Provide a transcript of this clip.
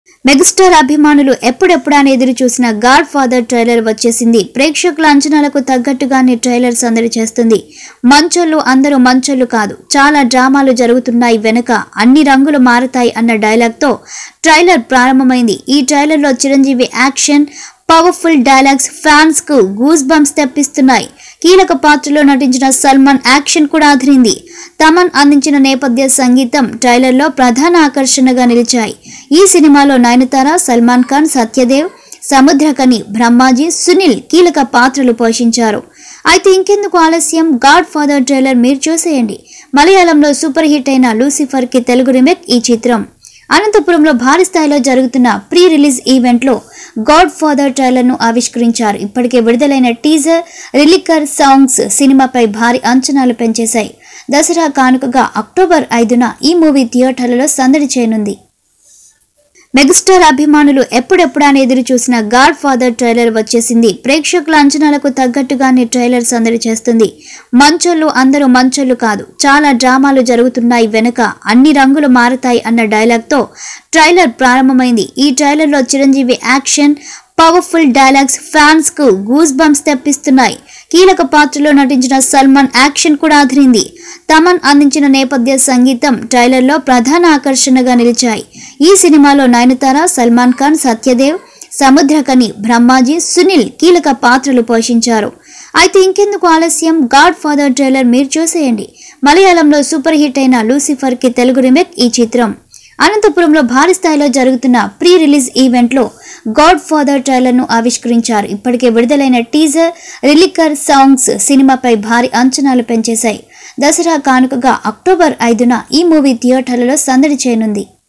megastar అభిమానులు ఎప్పుడెప్పుడా అని ఎదురు చూసిన గాడ్ ఫాదర్ ట్రైలర్ వచ్చేసింది ప్రేక్షకుల అంచనాలకు తగ్గట్టుగానే ట్రైలర్ సందడి చేస్తుంది మంచోళ్ళు అందరూ మంచోళ్ళు కాదు చాలా డ్రామాలు జరుగుతున్నాయి వెనుక అన్ని రంగులు మారతాయి అన్న డైలాగ్తో ట్రైలర్ ప్రారంభమైంది ఈ ట్రైలర్లో Chiranjeevi action powerful dialogues fans కు గూస్ బంప్స్ తెప్పిస్తున్నాయి కీలక పాత్రలో నటించిన సల్మాన్ యాక్షన్ కూడా అదిరింది తమన్ అందించిన నేపథ్య సంగీతం ట్రైలర్లో ప్రధాన ఆకర్షణగా నిలిచాయి ఈ సినిమాలో నయనతార సల్మాన్ ఖాన్ సత్యదేవ్ సముద్రకని బ్రహ్మాజీ సునీల్ కీలక పాత్రలు పోషించారు అయితే ఇంకెందుకు ఆలస్యం గాడ్ ఫాదర్ ట్రైలర్ మీరు చూసేయండి మలయాళంలో సూపర్ హిట్ అయిన లూసిఫర్ కి తెలుగు రిమేక్ ఈ చిత్రం అనంతపురంలో భారీ స్థాయిలో జరుగుతున్న ప్రీ రిలీజ్ ఈవెంట్లో గాడ్ ఫాదర్ ట్రైలర్ ను ఆవిష్కరించారు ఇప్పటికే విడుదలైన టీజర్ రిలికర్ సాంగ్స్ సినిమాపై భారీ అంచనాలు పెంచేశాయి దసరా కానుకగా అక్టోబర్ ఐదున ఈ మూవీ థియేటర్లలో సందడి చేయనుంది మెగాస్టార్ అభిమానులు ఎప్పుడెప్పుడా అని ఎదురు చూసిన గాడ్ ఫాదర్ ట్రైలర్ వచ్చేసింది ప్రేక్షకుల అంచనాలకు తగ్గట్టుగానే ట్రైలర్ సందడి చేస్తుంది మంచోళ్ళు అందరూ మంచోళ్ళు కాదు చాలా డ్రామాలు జరుగుతున్నాయి వెనుక అన్ని రంగులు మారతాయి అన్న డైలాగ్తో ట్రైలర్ ప్రారంభమైంది ఈ ట్రైలర్లో Chiranjeevi action powerful dialogues fans కు గూస్ బంప్స్ తెప్పిస్తున్నాయి కీలక పాత్రలో నటించిన సల్మాన్ యాక్షన్ కూడా అదిరింది తమన్ అందించిన నేపథ్య సంగీతం ట్రైలర్లో ప్రధాన ఆకర్షణగా నిలిచాయి ఈ సినిమాలో నయనతార సల్మాన్ ఖాన్ సత్యదేవ్ సముద్రకని బ్రహ్మాజీ సునీల్ కీలక పాత్రలు పోషించారు అయితే ఇంకెందుకు ఆలస్యం గాడ్ ఫాదర్ ట్రైలర్ మీరు చూసేయండి మలయాళంలో సూపర్ హిట్ అయిన లూసిఫర్ కి తెలుగు రిమేక్ ఈ చిత్రం అనంతపురంలో భారీ స్థాయిలో జరుగుతున్న ప్రీ రిలీజ్ ఈవెంట్లో గాడ్ ఫాదర్ ట్రైలర్ ను ఆవిష్కరించారు ఇప్పటికే విడుదలైన టీజర్ రిలికర్ సాంగ్స్ సినిమాపై భారీ అంచనాలు పెంచేశాయి దసరా కానుకగా అక్టోబర్ ఐదున ఈ మూవీ థియేటర్లలో సందడి చేయనుంది